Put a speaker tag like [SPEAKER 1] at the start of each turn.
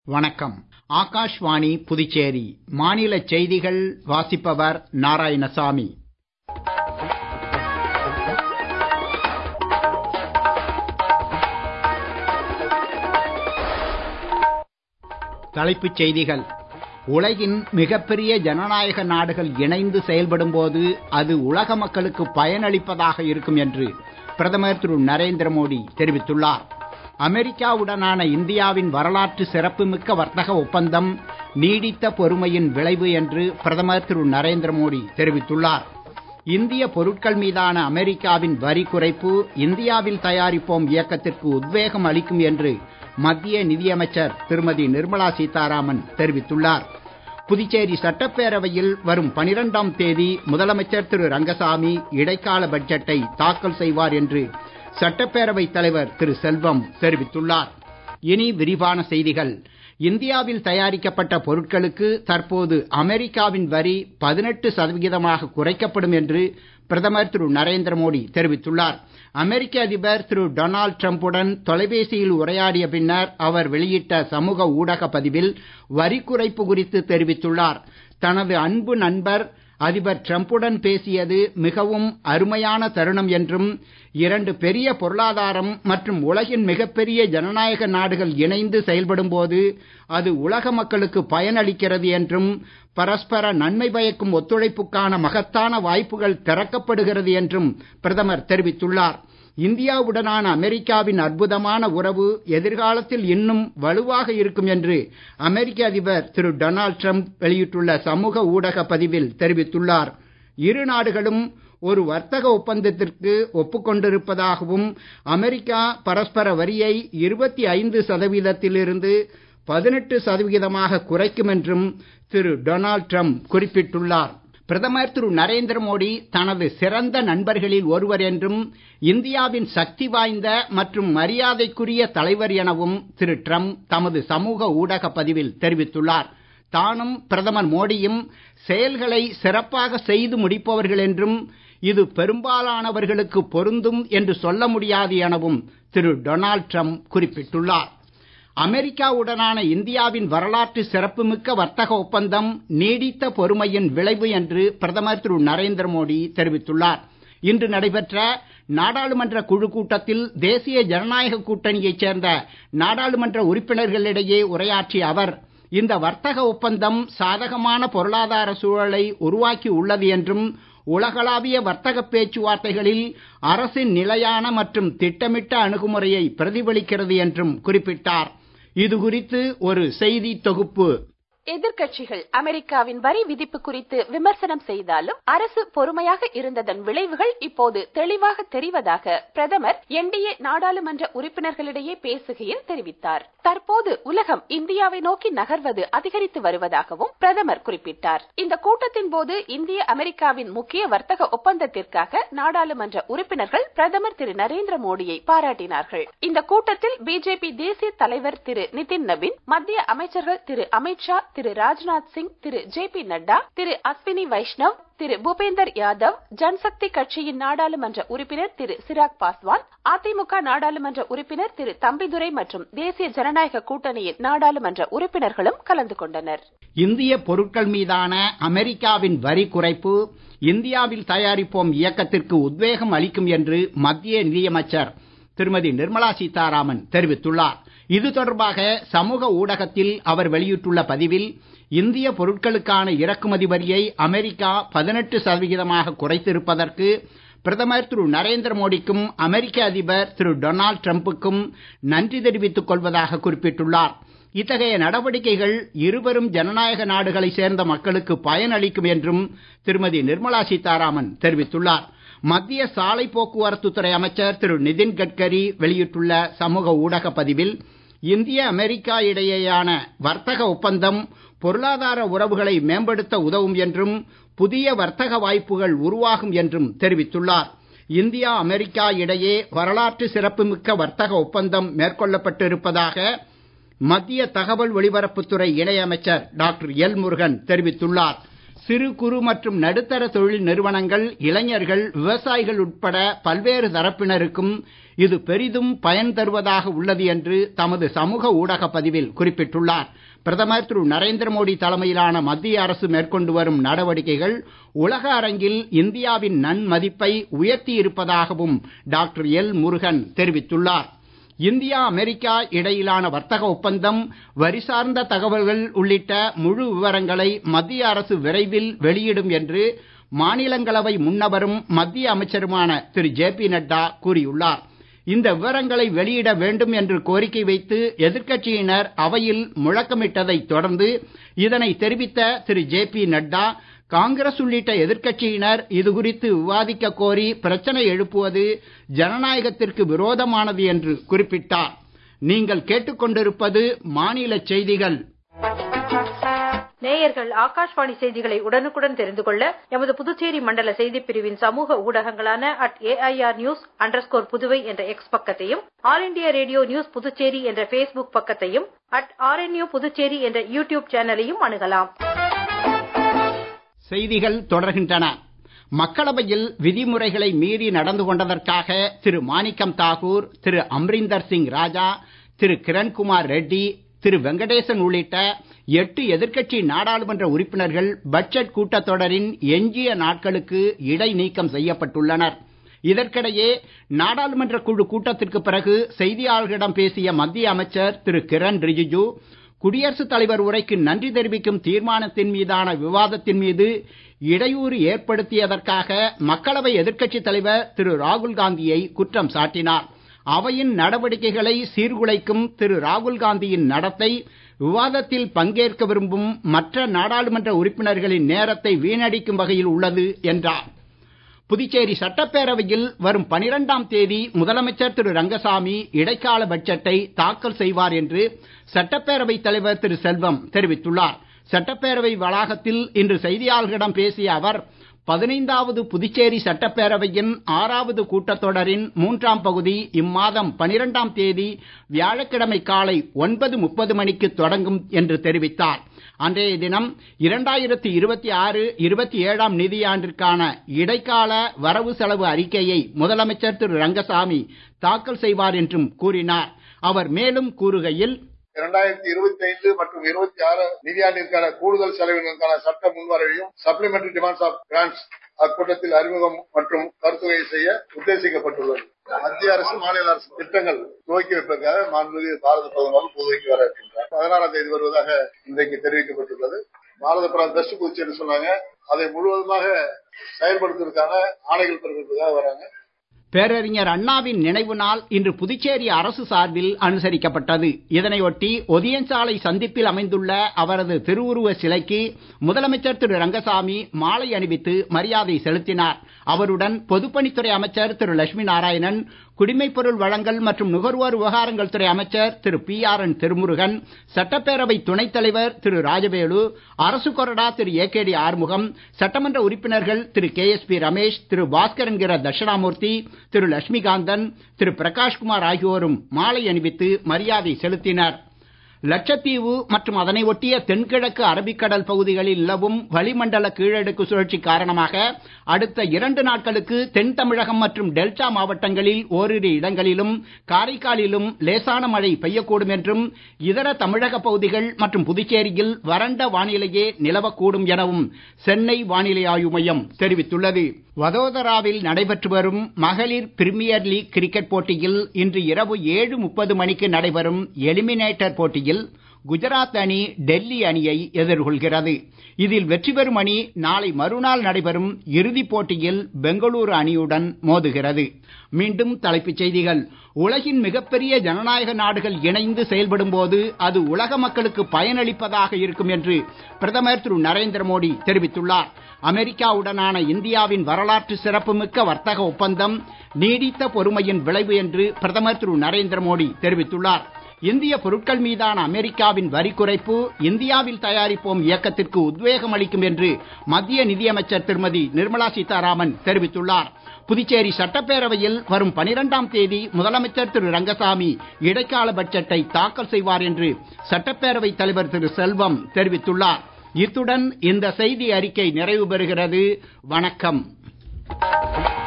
[SPEAKER 1] வணக்கம் ஆகாஷ்வாணி புதுச்சேரி மாநிலச் செய்திகள் வாசிப்பவர் நாராயணசாமி தலைப்புச் செய்திகள் உலகின் மிகப்பெரிய ஜனநாயக நாடுகள் இணைந்து செயல்படும் போது அது உலக மக்களுக்கு பயனளிப்பதாக இருக்கும் என்று பிரதமர் திரு நரேந்திர மோடி தெரிவித்துள்ளார் அமெரிக்காவுடனான இந்தியாவின் வரலாற்று சிறப்புமிக்க வர்த்தக ஒப்பந்தம் நீடித்த பொறுமையின் விளைவு என்று பிரதமர் திரு நரேந்திர மோடி தெரிவித்துள்ளார் இந்திய பொருட்கள் மீதான அமெரிக்காவின் வரி குறைப்பு இந்தியாவில் தயாரிப்போம் இயக்கத்திற்கு உத்வேகம் அளிக்கும் என்று மத்திய நிதியமைச்சர் திருமதி நிர்மலா சீதாராமன் தெரிவித்துள்ளார் புதுச்சேரி சட்டப்பேரவையில் வரும் பனிரெண்டாம் தேதி முதலமைச்சர் திரு ரங்கசாமி இடைக்கால பட்ஜெட்டை தாக்கல் செய்வார் என்று சட்டப்பேரவை தலைவர் திரு செல்வம் தெரிவித்துள்ளார் இனி விரிவான செய்திகள் இந்தியாவில் தயாரிக்கப்பட்ட பொருட்களுக்கு தற்போது அமெரிக்காவின் வரி பதினெட்டு சதவிகிதமாக குறைக்கப்படும் என்று பிரதமர் திரு நரேந்திர மோடி தெரிவித்துள்ளார் அமெரிக்க அதிபர் திரு டொனால்ட் டிரம்புடன் தொலைபேசியில் உரையாடிய பின்னர் அவர் வெளியிட்ட சமூக ஊடக பதிவில் வரி குறைப்பு குறித்து தெரிவித்துள்ளார் தனது அன்பு நண்பர் அதிபர் டிரம்புடன் பேசியது மிகவும் அருமையான தருணம் என்றும் இரண்டு பெரிய பொருளாதாரம் மற்றும் உலகின் மிகப்பெரிய ஜனநாயக நாடுகள் இணைந்து செயல்படும் போது அது உலக மக்களுக்கு பயனளிக்கிறது என்றும் பரஸ்பர நன்மை பயக்கும் ஒத்துழைப்புக்கான மகத்தான வாய்ப்புகள் திறக்கப்படுகிறது என்றும் பிரதமர் தெரிவித்துள்ளார் இந்தியாவுடனான அமெரிக்காவின் அற்புதமான உறவு எதிர்காலத்தில் இன்னும் வலுவாக இருக்கும் என்று அமெரிக்க அதிபர் திரு டொனால்ட் ட்ரம்ப் வெளியிட்டுள்ள சமூக ஊடக பதிவில் தெரிவித்துள்ளார் இரு நாடுகளும் ஒரு வர்த்தக ஒப்பந்தத்திற்கு ஒப்புக்கொண்டிருப்பதாகவும் அமெரிக்கா பரஸ்பர வரியை இருபத்தி ஐந்து சதவீதத்திலிருந்து பதினெட்டு சதவிகிதமாக குறைக்கும் என்றும் திரு டொனால்ட் ட்ரம்ப் குறிப்பிட்டுள்ளார் பிரதமர் திரு நரேந்திர மோடி தனது சிறந்த நண்பர்களில் ஒருவர் என்றும் இந்தியாவின் சக்தி வாய்ந்த மற்றும் மரியாதைக்குரிய தலைவர் எனவும் திரு ட்ரம்ப் தமது சமூக ஊடக பதிவில் தெரிவித்துள்ளார் தானும் பிரதமர் மோடியும் செயல்களை சிறப்பாக செய்து முடிப்பவர்கள் என்றும் இது பெரும்பாலானவர்களுக்கு பொருந்தும் என்று சொல்ல முடியாது எனவும் திரு டொனால்ட் ட்ரம்ப் குறிப்பிட்டுள்ளார் அமெரிக்காவுடனான இந்தியாவின் வரலாற்று சிறப்புமிக்க வர்த்தக ஒப்பந்தம் நீடித்த பொறுமையின் விளைவு என்று பிரதமர் திரு நரேந்திர மோடி தெரிவித்துள்ளார் இன்று நடைபெற்ற நாடாளுமன்ற குழு கூட்டத்தில் தேசிய ஜனநாயக கூட்டணியைச் சேர்ந்த நாடாளுமன்ற உறுப்பினர்களிடையே உரையாற்றிய அவர் இந்த வர்த்தக ஒப்பந்தம் சாதகமான பொருளாதார சூழலை உருவாக்கி உள்ளது என்றும் உலகளாவிய வர்த்தக பேச்சுவார்த்தைகளில் அரசின் நிலையான மற்றும் திட்டமிட்ட அணுகுமுறையை பிரதிபலிக்கிறது என்றும் குறிப்பிட்டார் இது குறித்து ஒரு செய்தி தொகுப்பு
[SPEAKER 2] எதிர்க்கட்சிகள் அமெரிக்காவின் வரி விதிப்பு குறித்து விமர்சனம் செய்தாலும் அரசு பொறுமையாக இருந்ததன் விளைவுகள் இப்போது தெளிவாக தெரிவதாக பிரதமர் என்டிஏ நாடாளுமன்ற உறுப்பினர்களிடையே பேசுகையில் தெரிவித்தார் தற்போது உலகம் இந்தியாவை நோக்கி நகர்வது அதிகரித்து வருவதாகவும் பிரதமர் குறிப்பிட்டார் இந்த கூட்டத்தின் போது இந்திய அமெரிக்காவின் முக்கிய வர்த்தக ஒப்பந்தத்திற்காக நாடாளுமன்ற உறுப்பினர்கள் பிரதமர் திரு நரேந்திர மோடியை பாராட்டினார்கள் இந்த கூட்டத்தில் பிஜேபி தேசிய தலைவர் திரு நிதின் நபின் மத்திய அமைச்சர்கள் திரு அமித்ஷா திரு ராஜ்நாத் சிங் திரு ஜே பி நட்டா திரு அஸ்வினி வைஷ்ணவ் திரு பூபேந்தர் யாதவ் ஜன்சக்தி கட்சியின் நாடாளுமன்ற உறுப்பினர் திரு சிராக் பாஸ்வான் அதிமுக நாடாளுமன்ற உறுப்பினர் திரு தம்பிதுரை மற்றும் தேசிய ஜனநாயக கூட்டணியின் நாடாளுமன்ற உறுப்பினர்களும் கலந்து கொண்டனர்
[SPEAKER 1] இந்திய பொருட்கள் மீதான அமெரிக்காவின் வரி குறைப்பு இந்தியாவில் தயாரிப்போம் இயக்கத்திற்கு உத்வேகம் அளிக்கும் என்று மத்திய நிதியமைச்சர் திருமதி நிர்மலா சீதாராமன் தெரிவித்துள்ளார் இது தொடர்பாக சமூக ஊடகத்தில் அவர் வெளியிட்டுள்ள பதிவில் இந்திய பொருட்களுக்கான இறக்குமதி வரியை அமெரிக்கா பதினெட்டு சதவிகிதமாக குறைத்திருப்பதற்கு பிரதமர் திரு நரேந்திர மோடிக்கும் அமெரிக்க அதிபர் திரு டொனால்ட் ட்ரம்புக்கும் நன்றி தெரிவித்துக் கொள்வதாக குறிப்பிட்டுள்ளார் இத்தகைய நடவடிக்கைகள் இருவரும் ஜனநாயக நாடுகளை சேர்ந்த மக்களுக்கு பயனளிக்கும் என்றும் திருமதி நிர்மலா சீதாராமன் தெரிவித்துள்ளார் மத்திய சாலை போக்குவரத்து துறை அமைச்சர் திரு நிதின் கட்கரி வெளியிட்டுள்ள சமூக ஊடக பதிவில் இந்திய அமெரிக்கா இடையேயான வர்த்தக ஒப்பந்தம் பொருளாதார உறவுகளை மேம்படுத்த உதவும் என்றும் புதிய வர்த்தக வாய்ப்புகள் உருவாகும் என்றும் தெரிவித்துள்ளார் இந்தியா அமெரிக்கா இடையே வரலாற்று சிறப்புமிக்க வர்த்தக ஒப்பந்தம் மேற்கொள்ளப்பட்டு இருப்பதாக மத்திய தகவல் ஒலிபரப்புத்துறை இணையமைச்சர் டாக்டர் எல் முருகன் தெரிவித்துள்ளார் சிறு குறு மற்றும் நடுத்தர தொழில் நிறுவனங்கள் இளைஞர்கள் விவசாயிகள் உட்பட பல்வேறு தரப்பினருக்கும் இது பெரிதும் பயன் தருவதாக உள்ளது என்று தமது சமூக ஊடக பதிவில் குறிப்பிட்டுள்ளார் பிரதமர் திரு நரேந்திர மோடி தலைமையிலான மத்திய அரசு மேற்கொண்டு வரும் நடவடிக்கைகள் உலக அரங்கில் இந்தியாவின் நன்மதிப்பை உயர்த்தி இருப்பதாகவும் டாக்டர் எல் முருகன் தெரிவித்துள்ளார் இந்தியா அமெரிக்கா இடையிலான வர்த்தக ஒப்பந்தம் வரி சார்ந்த தகவல்கள் உள்ளிட்ட முழு விவரங்களை மத்திய அரசு விரைவில் வெளியிடும் என்று மாநிலங்களவை முன்னவரும் மத்திய அமைச்சருமான திரு ஜே பி நட்டா கூறியுள்ளார் இந்த விவரங்களை வெளியிட வேண்டும் என்று கோரிக்கை வைத்து எதிர்க்கட்சியினர் அவையில் முழக்கமிட்டதை தொடர்ந்து இதனை தெரிவித்த திரு ஜே பி நட்டா காங்கிரஸ் உள்ளிட்ட எதிர்க்கட்சியினர் இது குறித்து விவாதிக்க கோரி பிரச்சனை எழுப்புவது ஜனநாயகத்திற்கு விரோதமானது என்று குறிப்பிட்டார் நீங்கள் கேட்டுக்கொண்டிருப்பது மாநில செய்திகள்
[SPEAKER 3] நேயர்கள் ஆகாஷ்வாணி செய்திகளை உடனுக்குடன் தெரிந்து கொள்ள எமது புதுச்சேரி மண்டல செய்திப் பிரிவின் சமூக ஊடகங்களான at AIR news underscore Puduvai என்ற எக்ஸ் பக்கத்தையும் all India radio news Puducherry என்ற பேஸ்புக் பக்கத்தையும் அட் ஆர்என்யூ புதுச்சேரி என்ற யூடியூப் சேனலையும் அணுகலாம்
[SPEAKER 1] செய்திகள் தொடர்கின்றன மக்களவையில் விதிமுறைகளை மீறி நடந்து கொண்டதற்காக திரு மாணிக்கம் தாகூர் திரு அம்ரிந்தர் சிங் ராஜா திரு கிரண்குமார் ரெட்டி திரு வெங்கடேசன் உள்ளிட்ட எட்டு எதிர்க்கட்சி நாடாளுமன்ற உறுப்பினர்கள் பட்ஜெட் கூட்டத்தொடரின் எஞ்சிய நாட்களுக்கு இடைநீக்கம் செய்யப்பட்டுள்ளனர் இதற்கிடையே நாடாளுமன்ற குழு கூட்டத்திற்கு பிறகு செய்தியாளர்களிடம் பேசிய மத்திய அமைச்சர் திரு கிரண் ரிஜிஜு குடியரசுத் தலைவர் உரைக்கு நன்றி தெரிவிக்கும் தீர்மானத்தின் மீதான விவாதத்தின் மீது இடையூறு ஏற்படுத்தியதற்காக மக்களவை எதிர்க்கட்சித் தலைவர் திரு ராகுல் காந்தியை குற்றம் சாட்டினார் அவையின் நடவடிக்கைகளை சீர்குலைக்கும் திரு ராகுல் காந்தியின் நடத்தை விவாதத்தில் பங்கேற்க விரும்பும் மற்ற நாடாளுமன்ற உறுப்பினர்களின் நேரத்தை வீணடிக்கும் வகையில் உள்ளது என்றார் புதுச்சேரி சட்டப்பேரவையில் வரும் பனிரெண்டாம் தேதி முதலமைச்சர் திரு ரங்கசாமி இடைக்கால பட்ஜெட்டை தாக்கல் செய்வார் என்று சட்டப்பேரவை தலைவர் திரு செல்வம் தெரிவித்துள்ளார் சட்டப்பேரவை வளாகத்தில் இன்று செய்தியாளர்களிடம் பேசிய அவர் பதினைந்தாவது புதுச்சேரி சட்டப்பேரவையின் ஆறாவது கூட்டத்தொடரின் மூன்றாம் பகுதி இம்மாதம் பனிரெண்டாம் தேதி வியாழக்கிழமை காலை ஒன்பது முப்பது மணிக்கு தொடங்கும் என்று தெரிவித்தார் அன்றைய தினம் இரண்டாயிரத்தி இருபத்தி ஆறு இருபத்தி ஏழாம் நிதியாண்டிற்கான இடைக்கால வரவு செலவு அறிக்கையை முதலமைச்சர் திரு ரங்கசாமி தாக்கல் செய்வார் என்றும் கூறினார் அவர் மேலும் கூறுகையில்
[SPEAKER 4] இரண்டாயிரத்தி இருபத்தி ஐந்து மற்றும் இருபத்தி ஆறு நிதியாண்டிற்கான கூடுதல் செலவினங்களுக்கான சட்ட முன்வரைவையும் சப்ளிமெண்டரி டிமாண்ட்ஸ் ஆஃப் கிராண்ட்ஸ் அக்கூட்டத்தில் அறிமுகம் மற்றும் கருத்துரை செய்ய உத்தேசிக்கப்பட்டுள்ளது மத்திய அரசு மாநில அரசு திட்டங்கள் துவக்கி வைப்பதற்காக மாண்புமிகு பாரத பிரதமர் புதுவைக்கு வர இருக்கின்றார் பதினாறாம் தேதி வருவதாக இன்றைக்கு தெரிவிக்கப்பட்டுள்ளது பாரத பிரதமர் பெஸ்ட் புதுச்சேரி சொன்னாங்க அதை முழுவதுமாக செயல்படுத்துவதற்கான ஆணைகள் பிறப்பிப்பதற்காக வராங்க
[SPEAKER 1] பேரறிஞர் அண்ணாவின் நினைவு நாள் இன்று புதுச்சேரி அரசு சார்பில் அனுசரிக்கப்பட்டது இதனையொட்டி ஒதியஞ்சாலை சந்திப்பில் அமைந்துள்ள அவரது திருவுருவ சிலைக்கு முதலமைச்சர் திரு ரங்கசாமி மாலை அணிவித்து மரியாதை செலுத்தினார் அவருடன் பொதுப்பணித்துறை அமைச்சர் திரு லட்சுமி நாராயணன் குடிமைப் பொருள் வழங்கல் மற்றும் நுகர்வோர் விவகாரங்கள் துறை அமைச்சர் திரு பி ஆர் என் திருமுருகன் சட்டப்பேரவை துணைத் தலைவர் திரு ராஜவேலு அரசு கொறடா திரு ஏ கே டி ஆறுமுகம் சட்டமன்ற உறுப்பினர்கள் திரு கே எஸ் பி ரமேஷ் திரு பாஸ்கர் என்கிற தட்சிணாமூர்த்தி திரு லட்சுமிகாந்தன் திரு பிரகாஷ்குமார் ஆகியோரும் மாலை அணிவித்து மரியாதை செலுத்தினர் லட்சத்தீவு மற்றும் அதனை ஒட்டிய தென்கிழக்கு அரபிக்கடல் பகுதிகளில் நிலவும் வளிமண்டல கீழடுக்கு சுழற்சி காரணமாக அடுத்த இரண்டு நாட்களுக்கு தென் தமிழகம் மற்றும் டெல்டா மாவட்டங்களில் ஓரிரு இடங்களிலும் காரைக்காலிலும் லேசான மழை பெய்யக்கூடும் என்றும் இதர தமிழக பகுதிகள் மற்றும் புதுச்சேரியில் வறண்ட வானிலையே நிலவக்கூடும் எனவும் சென்னை வானிலை ஆய்வு மையம் தெரிவித்துள்ளது வதோதராவில் நடைபெற்று வரும் மகளிர் பிரிமியர் லீக் கிரிக்கெட் போட்டியில் இன்று இரவு ஏழு முப்பது மணிக்கு நடைபெறும் எலிமினேட்டர் போட்டியில் குஜராத் அணி டெல்லி அணியை எதிர்கொள்கிறது இதில் வெற்றி பெறும் அணி நாளை மறுநாள் நடைபெறும் இறுதிப் போட்டியில் பெங்களூரு அணியுடன் மோதுகிறது மீண்டும் தலைப்புச் செய்திகள் உலகின் மிகப்பெரிய ஜனநாயக நாடுகள் இணைந்து செயல்படும் போது அது உலக மக்களுக்கு பயனளிப்பதாக இருக்கும் என்று பிரதமர் திரு நரேந்திர மோடி தெரிவித்துள்ளார் அமெரிக்காவுடனான இந்தியாவின் வரலாற்று சிறப்புமிக்க வர்த்தக ஒப்பந்தம் நீடித்த பொறுமையின் விளைவு என்று பிரதமர் திரு நரேந்திர மோடி தெரிவித்துள்ளார் இந்திய பொருட்கள் மீதான அமெரிக்காவின் வரி குறைப்பு இந்தியாவில் தயாரிப்போம் இயக்கத்திற்கு உத்வேகம் அளிக்கும் என்று மத்திய நிதியமைச்சர் திருமதி நிர்மலா சீதாராமன் தெரிவித்துள்ளார் புதுச்சேரி சட்டப்பேரவையில் வரும் பனிரெண்டாம் தேதி முதலமைச்சர் திரு ரங்கசாமி இடைக்கால பட்ஜெட்டை தாக்கல் செய்வார் என்று சட்டப்பேரவைத் தலைவர் திரு செல்வம் தெரிவித்துள்ளார் இத்துடன் இந்த செய்தி அறிக்கை நிறைவு பெறுகிறது வணக்கம்